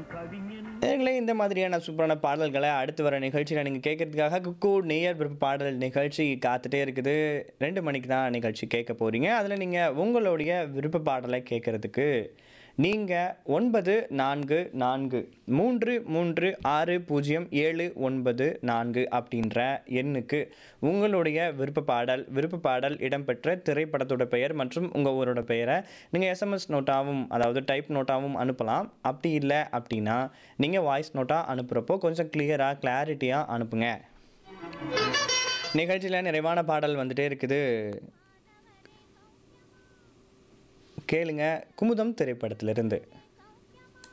நேர்களே இந்த மாதிரியான சூப்பரான பாடல்களை அடுத்து வர நிகழ்ச்சியில் நீங்கள் கேட்கறதுக்காக குக்கு நேயர் விருப்ப பாடல் நிகழ்ச்சி காத்துட்டே இருக்குது ரெண்டு மணிக்கு தான் நிகழ்ச்சி கேட்க போகிறீங்க அதில் நீங்கள் உங்களுடைய விருப்ப பாடலை கேட்குறதுக்கு நீங்கள் ஒன்பது நான்கு நான்கு மூன்று மூன்று ஆறு பூஜ்ஜியம் ஏழு ஒன்பது நான்கு அப்படின்ற எண்ணுக்கு உங்களுடைய விருப்ப பாடல் விருப்ப பாடல் இடம்பெற்ற திரைப்படத்தோட பெயர் மற்றும் உங்கள் ஊரோட பெயரை நீங்கள் எஸ்எம்எஸ் நோட்டாகவும் அதாவது டைப் நோட்டாகவும் அனுப்பலாம் அப்படி இல்லை அப்படின்னா நீங்கள் வாய்ஸ் நோட்டாக அனுப்புகிறப்போ கொஞ்சம் கிளியராக கிளாரிட்டியாக அனுப்புங்க நிகழ்ச்சியில் நிறைவான பாடல் வந்துட்டே இருக்குது கேளுங்க குமுதம் திரைப்படத்திலிருந்து